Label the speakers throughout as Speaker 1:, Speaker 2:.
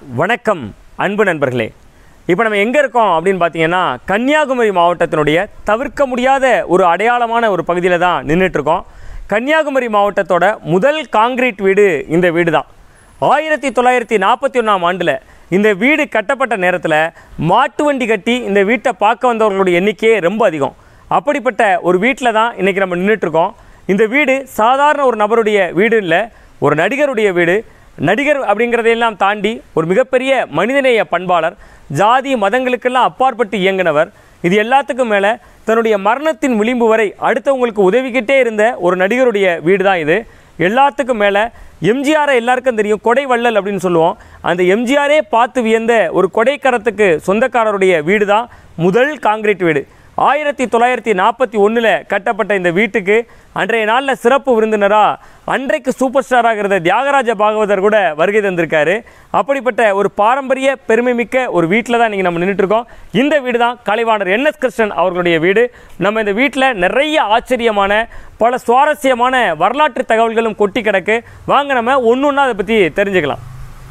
Speaker 1: வணக்கம் அன்பு நண்பர்களே இப்போ நம்ம எங்கே இருக்கோம் அப்படின்னு பார்த்தீங்கன்னா கன்னியாகுமரி மாவட்டத்தினுடைய தவிர்க்க முடியாத ஒரு அடையாளமான ஒரு பகுதியில் தான் நின்றுட்டுருக்கோம் கன்னியாகுமரி மாவட்டத்தோட முதல் காங்கிரீட் வீடு இந்த வீடு தான் ஆயிரத்தி தொள்ளாயிரத்தி நாற்பத்தி ஒன்றாம் ஆண்டில் இந்த வீடு கட்டப்பட்ட நேரத்தில் மாட்டு வண்டி கட்டி இந்த வீட்டை பார்க்க வந்தவர்களுடைய எண்ணிக்கையே ரொம்ப அதிகம் அப்படிப்பட்ட ஒரு வீட்டில் தான் இன்றைக்கி நம்ம நின்றுட்டுருக்கோம் இந்த வீடு சாதாரண ஒரு நபருடைய வீடு இல்லை ஒரு நடிகருடைய வீடு நடிகர் அப்படிங்கிறதையெல்லாம் தாண்டி ஒரு மிகப்பெரிய மனிதநேய பண்பாளர் ஜாதி மதங்களுக்கெல்லாம் அப்பாற்பட்டு இயங்கினவர் இது எல்லாத்துக்கும் மேலே தன்னுடைய மரணத்தின் விளிம்பு வரை அடுத்தவங்களுக்கு உதவிக்கிட்டே இருந்த ஒரு நடிகருடைய வீடு தான் இது எல்லாத்துக்கும் மேலே எம்ஜிஆரை எல்லாருக்கும் தெரியும் கொடை வள்ளல் அப்படின்னு சொல்லுவோம் அந்த எம்ஜிஆரே பார்த்து வியந்த ஒரு கொடைக்கரத்துக்கு சொந்தக்காரருடைய வீடு தான் முதல் காங்கிரீட் வீடு ஆயிரத்தி தொள்ளாயிரத்தி நாற்பத்தி ஒன்றில் கட்டப்பட்ட இந்த வீட்டுக்கு அன்றைய நாளில் சிறப்பு விருந்தினராக அன்றைக்கு சூப்பர் ஸ்டாராக இருந்த தியாகராஜ பாகவதர் கூட வருகை தந்திருக்காரு அப்படிப்பட்ட ஒரு பாரம்பரிய பெருமை மிக்க ஒரு வீட்டில் தான் இன்றைக்கி நம்ம நின்றுட்டு இருக்கோம் இந்த வீடு தான் கலைவாணர் என்எஸ் கிருஷ்ணன் அவர்களுடைய வீடு நம்ம இந்த வீட்டில் நிறைய ஆச்சரியமான பல சுவாரஸ்யமான வரலாற்று தகவல்களும் கொட்டி கிடக்கு வாங்க நம்ம ஒன்று ஒன்றா அதை பற்றி தெரிஞ்சுக்கலாம்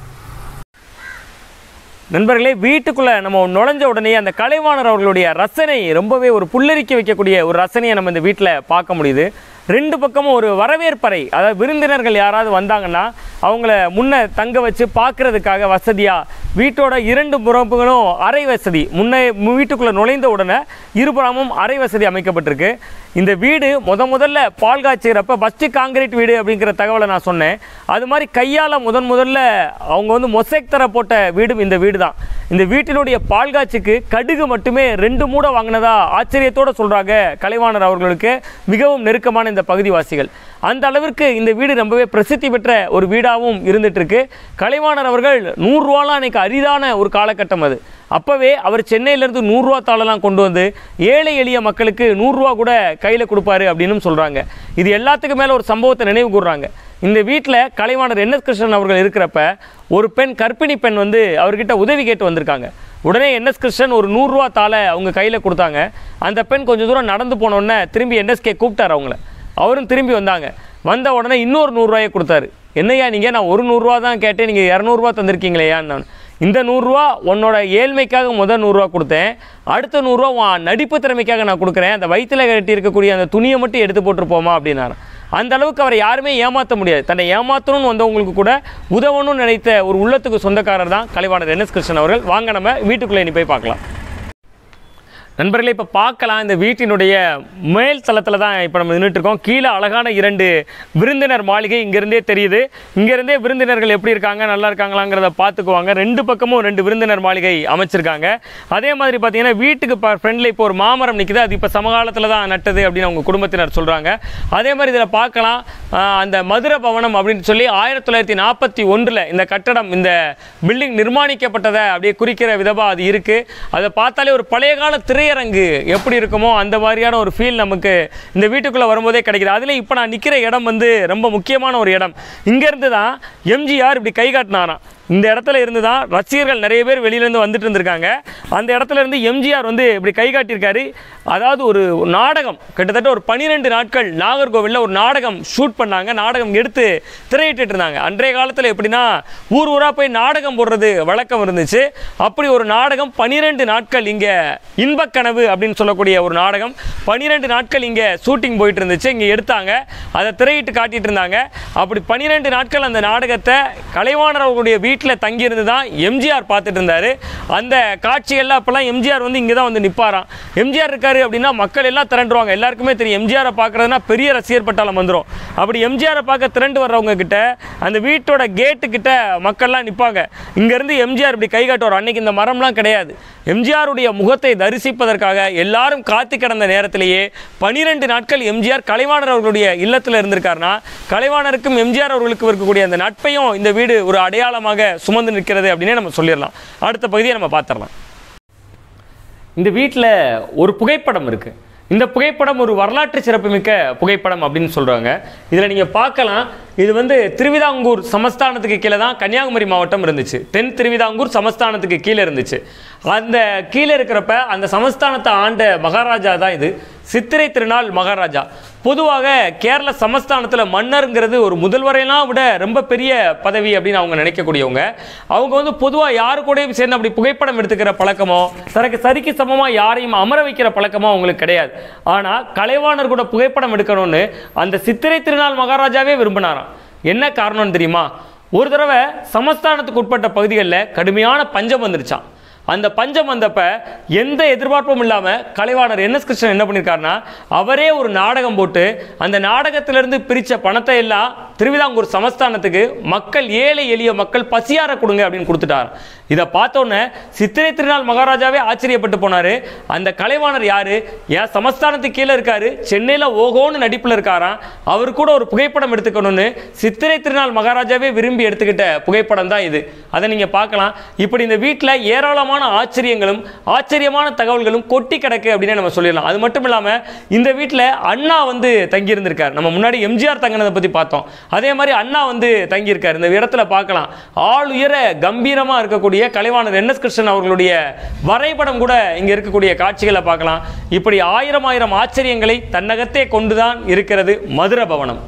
Speaker 1: நண்பர்களே வீட்டுக்குள்ளே நம்ம நுழைஞ்ச உடனே அந்த கலைவாணர் அவர்களுடைய ரசனை ரொம்பவே ஒரு புல்லரிக்க வைக்கக்கூடிய ஒரு ரசனையை நம்ம இந்த வீட்டில் பார்க்க முடியுது ரெண்டு பக்கமும் ஒரு வரவேற்பறை அதாவது விருந்தினர்கள் யாராவது வந்தாங்கன்னா அவங்கள முன்ன தங்க வச்சு பார்க்கறதுக்காக வசதியாக வீட்டோட இரண்டு புறப்புகளும் அறை வசதி முன்னே வீட்டுக்குள்ளே நுழைந்த உடனே இருபுறமும் அறை வசதி அமைக்கப்பட்டிருக்கு இந்த வீடு முத முதல்ல பால் காய்ச்சுகிறப்ப ஃபஸ்ட்டு காங்கிரீட் வீடு அப்படிங்கிற தகவலை நான் சொன்னேன் அது மாதிரி கையால் முதன் முதல்ல அவங்க வந்து மொசைக் தர போட்ட வீடும் இந்த வீடு தான் இந்த வீட்டினுடைய பால் காய்ச்சிக்கு கடுகு மட்டுமே ரெண்டு மூட வாங்கினதா ஆச்சரியத்தோடு சொல்கிறாங்க கலைவாணர் அவர்களுக்கு மிகவும் நெருக்கமான இந்த பகுதிவாசிகள் அந்த அளவிற்கு இந்த வீடு ரொம்பவே பிரசித்தி பெற்ற ஒரு வீடாகவும் இருந்துட்டு இருக்கு கலைவாணர் அவர்கள் நூறுரூவாலாம் அன்னைக்கு அரிதான ஒரு காலகட்டம் அது அப்போவே அவர் சென்னையிலேருந்து நூறுரூவா தாளெல்லாம் கொண்டு வந்து ஏழை எளிய மக்களுக்கு நூறுரூவா கூட கையில் கொடுப்பாரு அப்படின்னு சொல்கிறாங்க இது எல்லாத்துக்கும் மேலே ஒரு சம்பவத்தை நினைவு கூறுறாங்க இந்த வீட்டில் கலைவாணர் என்எஸ் கிருஷ்ணன் அவர்கள் இருக்கிறப்ப ஒரு பெண் கர்ப்பிணி பெண் வந்து அவர்கிட்ட உதவி கேட்டு வந்திருக்காங்க உடனே என்எஸ் கிருஷ்ணன் ஒரு நூறுரூவா தாளை அவங்க கையில் கொடுத்தாங்க அந்த பெண் கொஞ்சம் தூரம் நடந்து போனோடனே திரும்பி என்எஸ்கே கூப்பிட்டார் அவங்கள அவரும் திரும்பி வந்தாங்க வந்த உடனே இன்னொரு நூறுரூவாயை கொடுத்தாரு என்னையா நீங்கள் நான் ஒரு நூறுரூவா தான் கேட்டேன் நீங்கள் இரநூறுவா தந்திருக்கீங்களேயான்னு நான் இந்த நூறுரூவா உன்னோட ஏழ்மைக்காக முதல் நூறுரூவா கொடுத்தேன் அடுத்த நூறுரூவா உன் நடிப்பு திறமைக்காக நான் கொடுக்குறேன் அந்த வயிற்றில் கட்டி இருக்கக்கூடிய அந்த துணியை மட்டும் எடுத்து போட்டுருப்போமா அப்படின்னாரு அந்த அளவுக்கு அவரை யாருமே ஏமாற்ற முடியாது தன்னை ஏமாற்றணும்னு வந்தவங்களுக்கு கூட உதவணும்னு நினைத்த ஒரு உள்ளத்துக்கு சொந்தக்காரர் தான் கலைவாணர் என்எஸ் கிருஷ்ணன் அவர்கள் வாங்க நம்ம வீட்டுக்குள்ளே இனி போய் பார்க்கலாம் நண்பர்களே இப்போ பார்க்கலாம் இந்த வீட்டினுடைய மேல் தளத்தில் தான் இப்போ நம்ம நின்றுட்டு இருக்கோம் கீழே அழகான இரண்டு விருந்தினர் மாளிகை இங்கேருந்தே தெரியுது இங்கேருந்தே விருந்தினர்கள் எப்படி இருக்காங்க நல்லா இருக்காங்களாங்கிறத பார்த்துக்குவாங்க ரெண்டு பக்கமும் ரெண்டு விருந்தினர் மாளிகை அமைச்சிருக்காங்க அதே மாதிரி பார்த்தீங்கன்னா வீட்டுக்கு ஃப்ரெண்டில் இப்போ ஒரு மாமரம் நிற்குது அது இப்போ சமகாலத்தில் தான் நட்டது அப்படின்னு அவங்க குடும்பத்தினர் சொல்கிறாங்க அதே மாதிரி இதில் பார்க்கலாம் ஆஹ், அந்த மதுர பவனம் அப்படின்னு சொல்லி ஆயிரத்தி தொள்ளாயிரத்தி நாற்பத்தி ஒன்றில் இந்த கட்டடம் இந்த பில்டிங் நிர்மாணிக்கப்பட்டதை அப்படியே குறிக்கிற விதமாக அது இருக்குது அதை பார்த்தாலே ஒரு பழைய கால திரையரங்கு எப்படி இருக்குமோ அந்த மாதிரியான ஒரு ஃபீல் நமக்கு இந்த வீட்டுக்குள்ளே வரும்போதே கிடைக்குது அதில் இப்போ நான் நிற்கிற இடம் வந்து ரொம்ப முக்கியமான ஒரு இடம் இங்கேருந்து தான் எம்ஜிஆர் இப்படி கை காட்டினாராம் இந்த இடத்துல இருந்து தான் ரசிகர்கள் நிறைய பேர் வெளியிலேருந்து வந்துட்டு இருந்திருக்காங்க அந்த இடத்துல இருந்து எம்ஜிஆர் வந்து இப்படி கை காட்டியிருக்காரு அதாவது ஒரு நாடகம் கிட்டத்தட்ட ஒரு பன்னிரெண்டு நாட்கள் நாகர்கோவிலில் ஒரு நாடகம் ஷூட் பண்ணாங்க நாடகம் எடுத்து திரையிட்டு இருந்தாங்க அன்றைய காலத்தில் எப்படின்னா ஊர் ஊராக போய் நாடகம் போடுறது வழக்கம் இருந்துச்சு அப்படி ஒரு நாடகம் பன்னிரெண்டு நாட்கள் இங்கே இன்பக்கனவு அப்படின்னு சொல்லக்கூடிய ஒரு நாடகம் பன்னிரெண்டு நாட்கள் இங்கே ஷூட்டிங் போயிட்டு இருந்துச்சு இங்கே எடுத்தாங்க அதை திரையிட்டு காட்டிட்டு இருந்தாங்க அப்படி பன்னிரெண்டு நாட்கள் அந்த நாடகத்தை கலைவாணர் அவர்களுடைய வீட்டில் தங்கியிருந்து தான் எம்ஜிஆர் பார்த்துட்டு இருந்தார் அந்த காட்சிகள்லாம் அப்போல்லாம் எம்ஜிஆர் வந்து இங்கே தான் வந்து நிற்பாராம் எம்ஜிஆர் இருக்காரு அப்படின்னா மக்கள் எல்லாம் திரண்டுருவாங்க எல்லாருக்குமே தெரியும் எம்ஜிஆரை பார்க்குறதுனா பெரிய ரசிகர் பட்டாளம் வந்துடும் அப்படி எம்ஜிஆரை பார்க்க திரண்டு வர்றவங்க கிட்ட அந்த வீட்டோட கேட்டு கிட்ட மக்கள்லாம் நிற்பாங்க இங்கேருந்து எம்ஜிஆர் இப்படி கை காட்டுவார் அன்னைக்கு இந்த மரம்லாம் கிடையாது எம்ஜிஆருடைய முகத்தை தரிசிப்பதற்காக எல்லாரும் காத்து கிடந்த நேரத்திலேயே பனிரெண்டு நாட்கள் எம்ஜிஆர் கலைவாணர் அவர்களுடைய இல்லத்தில் இருந்திருக்காருன்னா கலைவாணருக்கும் எம்ஜிஆர் அவர்களுக்கும் இருக்கக்கூடிய அந்த நட்பையும் இந்த வீடு ஒரு அடையாளமாக சுமந்து நிற்கிறது அப்படின்னே நம்ம சொல்லிடலாம் அடுத்த பகுதியை நம்ம பார்த்துடலாம் இந்த வீட்டில் ஒரு புகைப்படம் இருக்குது இந்த புகைப்படம் ஒரு வரலாற்று சிறப்புமிக்க புகைப்படம் அப்படின்னு சொல்கிறாங்க இதில் நீங்கள் பார்க்கலாம் இது வந்து திருவிதாங்கூர் சமஸ்தானத்துக்கு கீழே தான் கன்னியாகுமரி மாவட்டம் இருந்துச்சு தென் திருவிதாங்கூர் சமஸ்தானத்துக்கு கீழே இருந்துச்சு அந்த கீழே இருக்கிறப்ப அந்த சமஸ்தானத்தை ஆண்ட மகாராஜா தான் இது சித்திரை திருநாள் மகாராஜா பொதுவாக கேரள சமஸ்தானத்தில் மன்னருங்கிறது ஒரு முதல்வரையெல்லாம் விட ரொம்ப பெரிய பதவி அப்படின்னு அவங்க நினைக்கக்கூடியவங்க அவங்க வந்து பொதுவாக யாரு கூடயும் சேர்ந்து அப்படி புகைப்படம் எடுத்துக்கிற பழக்கமோ தனக்கு சரிக்கு சமமாக யாரையும் அமர வைக்கிற பழக்கமோ அவங்களுக்கு கிடையாது ஆனால் கலைவாணர் கூட புகைப்படம் எடுக்கணும்னு அந்த சித்திரை திருநாள் மகாராஜாவே விரும்பினாராம் என்ன காரணம்னு தெரியுமா ஒரு தடவை சமஸ்தானத்துக்கு உட்பட்ட பகுதிகளில் கடுமையான பஞ்சம் வந்துருச்சான் அந்த பஞ்சம் வந்தப்ப எந்த எதிர்பார்ப்பும் இல்லாமல் கலைவாணர் என்எஸ் கிருஷ்ணன் என்ன பண்ணியிருக்காருன்னா அவரே ஒரு நாடகம் போட்டு அந்த நாடகத்திலிருந்து பிரித்த பணத்தை எல்லாம் திருவிதாங்கூர் சமஸ்தானத்துக்கு மக்கள் ஏழை எளிய மக்கள் பசியார கொடுங்க அப்படின்னு கொடுத்துட்டார் இதை பார்த்தோன்னே சித்திரை திருநாள் மகாராஜாவே ஆச்சரியப்பட்டு போனார் அந்த கலைவாணர் யாரு ஏன் சமஸ்தானத்துக்கு கீழே இருக்காரு சென்னையில் ஓகோன்னு நடிப்பில் இருக்காராம் அவர் கூட ஒரு புகைப்படம் எடுத்துக்கணும்னு சித்திரை திருநாள் மகாராஜாவே விரும்பி எடுத்துக்கிட்ட புகைப்படம் தான் இது அதை நீங்கள் பார்க்கலாம் இப்படி இந்த வீட்டில் ஏராளமான ஆச்சரியங்களும் ஆச்சரியமான தகவல்களும் கொட்டி கிடக்கு அப்படின்னு நம்ம சொல்லிடலாம் அது மட்டும் இல்லாமல் இந்த வீட்டில் அண்ணா வந்து தங்கியிருந்திருக்கார் நம்ம முன்னாடி எம்ஜிஆர் தங்கினதை பற்றி பார்த்தோம் அதே மாதிரி அண்ணா வந்து தங்கியிருக்கார் இந்த இடத்துல பார்க்கலாம் ஆள் உயர கம்பீரமாக இருக்கக்கூடிய கலைவாணர் என் எஸ் கிருஷ்ணன் அவர்களுடைய வரைபடம் கூட இங்கே இருக்கக்கூடிய காட்சிகளை பார்க்கலாம் இப்படி ஆயிரம் ஆயிரம் ஆச்சரியங்களை தன்னகத்தே கொண்டுதான் இருக்கிறது மதுர பவனம்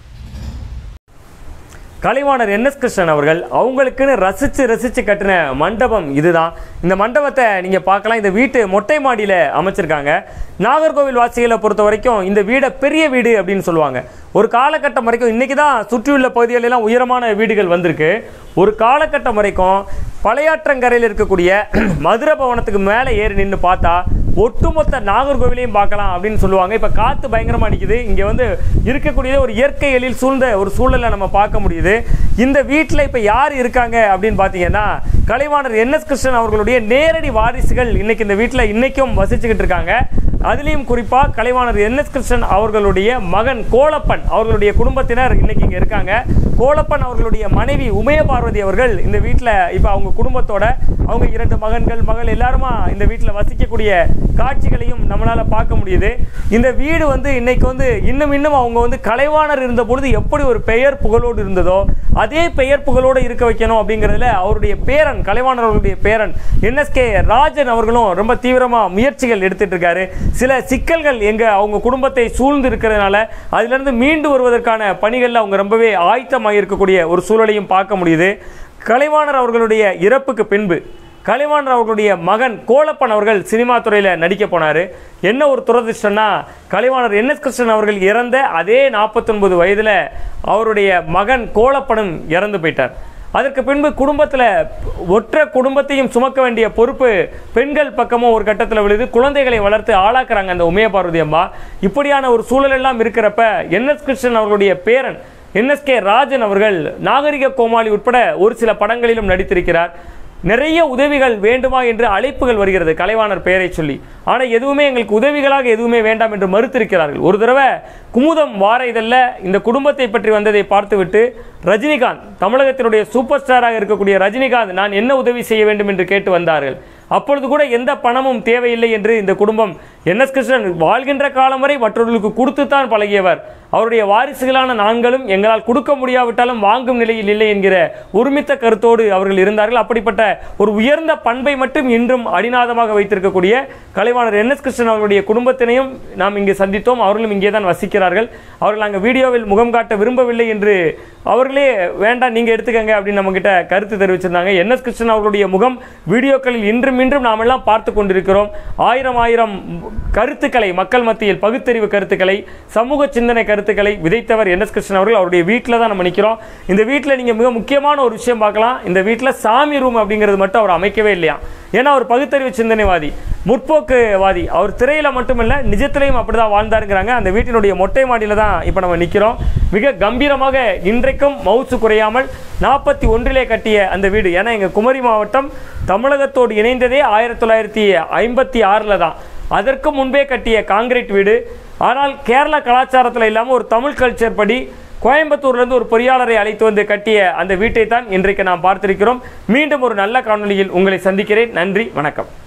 Speaker 1: கலைவாணர் என் எஸ் கிருஷ்ணன் அவர்கள் அவங்களுக்குன்னு ரசித்து ரசித்து கட்டின மண்டபம் இதுதான் இந்த மண்டபத்தை நீங்கள் பார்க்கலாம் இந்த வீட்டு மொட்டை மாடியில் அமைச்சிருக்காங்க நாகர்கோவில் வாசிகளை பொறுத்த வரைக்கும் இந்த வீடை பெரிய வீடு அப்படின்னு சொல்லுவாங்க ஒரு காலகட்டம் வரைக்கும் இன்றைக்கி தான் சுற்றியுள்ள பகுதிகளெல்லாம் உயரமான வீடுகள் வந்திருக்கு ஒரு காலகட்டம் வரைக்கும் பழையாற்றங்கரையில் இருக்கக்கூடிய மதுரை பவனத்துக்கு மேலே ஏறி நின்று பார்த்தா ஒட்டுமொத்த நாகர்கோவிலையும் பார்க்கலாம் அப்படின்னு சொல்லுவாங்க இப்போ காற்று பயங்கரமாக அடிக்குது இங்கே வந்து இருக்கக்கூடியது ஒரு இயற்கை எழில் சூழ்ந்த ஒரு சூழலை நம்ம பார்க்க முடியுது இந்த வீட்டில் இப்போ யார் இருக்காங்க அப்படின்னு பார்த்தீங்கன்னா கலைவாணர் என் எஸ் கிருஷ்ணன் அவர்களுடைய நேரடி வாரிசுகள் இன்னைக்கு இந்த வீட்டில் இன்னைக்கும் வசிச்சுக்கிட்டு இருக்காங்க அதுலேயும் குறிப்பாக கலைவாணர் என் எஸ் கிருஷ்ணன் அவர்களுடைய மகன் கோலப்பன் அவர்களுடைய குடும்பத்தினர் இன்னைக்கு இங்கே இருக்காங்க கோலப்பன் அவர்களுடைய மனைவி உமய பார்வதி அவர்கள் இந்த வீட்டில் இப்போ அவங்க குடும்பத்தோட அவங்க இரண்டு மகன்கள் மகள் எல்லாருமா இந்த வீட்டில் வசிக்கக்கூடிய காட்சிகளையும் நம்மளால் பார்க்க முடியுது இந்த வீடு வந்து இன்னைக்கு வந்து இன்னும் இன்னும் அவங்க வந்து கலைவாணர் இருந்த பொழுது எப்படி ஒரு பெயர் புகழோடு இருந்ததோ அதே பெயர் புகழோடு இருக்க வைக்கணும் அப்படிங்கிறதுல அவருடைய பேரன் கலைவாணர் அவர்களுடைய பேரன் என்எஸ்கே ராஜன் அவர்களும் ரொம்ப தீவிரமாக முயற்சிகள் எடுத்துட்டு இருக்காரு சில சிக்கல்கள் எங்க அவங்க குடும்பத்தை சூழ்ந்து இருக்கிறதுனால அதிலிருந்து மீண்டு வருவதற்கான பணிகளில் அவங்க ரொம்பவே ஆயத்தமாக இருக்கக்கூடிய ஒரு சூழலையும் பார்க்க முடியுது கலைவாணர் அவர்களுடைய இறப்புக்கு பின்பு கலைவாணர் அவர்களுடைய மகன் கோலப்பன் அவர்கள் சினிமா துறையில் நடிக்க போனார் என்ன ஒரு துரதிர்ஷ்டம்னா கலைவாணர் என் எஸ் கிருஷ்ணன் அவர்கள் இறந்த அதே நாற்பத்தொன்பது வயதில் அவருடைய மகன் கோலப்பனும் இறந்து போயிட்டார் அதற்கு பின்பு குடும்பத்தில் ஒற்ற குடும்பத்தையும் சுமக்க வேண்டிய பொறுப்பு பெண்கள் பக்கமும் ஒரு கட்டத்தில் விழுது குழந்தைகளை வளர்த்து ஆளாக்குறாங்க அந்த உமைய பார்வதி அம்மா இப்படியான ஒரு சூழல் எல்லாம் இருக்கிறப்ப என் எஸ் கிருஷ்ணன் அவர்களுடைய பேரன் என்எஸ்கே ராஜன் அவர்கள் நாகரிக கோமாளி உட்பட ஒரு சில படங்களிலும் நடித்திருக்கிறார் நிறைய உதவிகள் வேண்டுமா என்று அழைப்புகள் வருகிறது கலைவாணர் பெயரை சொல்லி ஆனால் எதுவுமே எங்களுக்கு உதவிகளாக எதுவுமே வேண்டாம் என்று மறுத்திருக்கிறார்கள் ஒரு தடவை குமுதம் வார இதழில் இந்த குடும்பத்தை பற்றி வந்ததை பார்த்துவிட்டு ரஜினிகாந்த் தமிழகத்தினுடைய சூப்பர் ஸ்டாராக இருக்கக்கூடிய ரஜினிகாந்த் நான் என்ன உதவி செய்ய வேண்டும் என்று கேட்டு வந்தார்கள் அப்பொழுது கூட எந்த பணமும் தேவையில்லை என்று இந்த குடும்பம் என் எஸ் கிருஷ்ணன் வாழ்கின்ற காலம் வரை மற்றவர்களுக்கு கொடுத்துத்தான் பழகியவர் அவருடைய வாரிசுகளான நாங்களும் எங்களால் கொடுக்க முடியாவிட்டாலும் வாங்கும் நிலையில் இல்லை என்கிற ஒருமித்த கருத்தோடு அவர்கள் இருந்தார்கள் அப்படிப்பட்ட ஒரு உயர்ந்த பண்பை மட்டும் இன்றும் அடிநாதமாக வைத்திருக்கக்கூடிய கலைவாணர் என் எஸ் கிருஷ்ணன் அவர்களுடைய குடும்பத்தினையும் நாம் இங்கு சந்தித்தோம் அவர்களும் இங்கே தான் வசிக்கிறார்கள் அவர்கள் நாங்கள் வீடியோவில் முகம் காட்ட விரும்பவில்லை என்று அவர்களே வேண்டாம் நீங்கள் எடுத்துக்கங்க அப்படின்னு நம்மகிட்ட கருத்து தெரிவிச்சிருந்தாங்க என் எஸ் கிருஷ்ணன் அவர்களுடைய முகம் வீடியோக்களில் இன்றும் இன்றும் நாம் எல்லாம் பார்த்து கொண்டிருக்கிறோம் ஆயிரம் ஆயிரம் கருத்துக்களை மக்கள் மத்தியில் பகுத்தறிவு கருத்துக்களை சமூக சிந்தனை கருத்துக்களை விதைத்தவர் என் எஸ் கிருஷ்ணன் அவர்கள் அவருடைய வீட்டில் தான் நம்ம நிற்கிறோம் இந்த வீட்டில் நீங்கள் மிக முக்கியமான ஒரு விஷயம் பார்க்கலாம் இந்த வீட்டில் சாமி ரூம் அப்படிங்கிறது மட்டும் அவர் அமைக்கவே இல்லையா ஏன்னா அவர் பகுத்தறிவு சிந்தனைவாதி முற்போக்குவாதி அவர் திரையில மட்டுமில்ல நிஜத்திலையும் அப்படிதான் வாழ்ந்தாருங்கிறாங்க அந்த வீட்டினுடைய மொட்டை மாடியில தான் இப்போ நம்ம நிற்கிறோம் மிக கம்பீரமாக இன்றைக்கும் மவுசு குறையாமல் நாற்பத்தி ஒன்றிலே கட்டிய அந்த வீடு ஏன்னா எங்கள் குமரி மாவட்டம் தமிழகத்தோடு இணைந்ததே ஆயிரத்தி தொள்ளாயிரத்தி ஐம்பத்தி ஆறில் தான் அதற்கு முன்பே கட்டிய காங்கிரீட் வீடு ஆனால் கேரள கலாச்சாரத்தில் இல்லாமல் ஒரு தமிழ் கல்ச்சர் படி கோயம்புத்தூர்லேருந்து ஒரு பொறியாளரை அழைத்து வந்து கட்டிய அந்த வீட்டை தான் இன்றைக்கு நாம் பார்த்திருக்கிறோம் மீண்டும் ஒரு நல்ல காணொளியில் உங்களை சந்திக்கிறேன் நன்றி வணக்கம்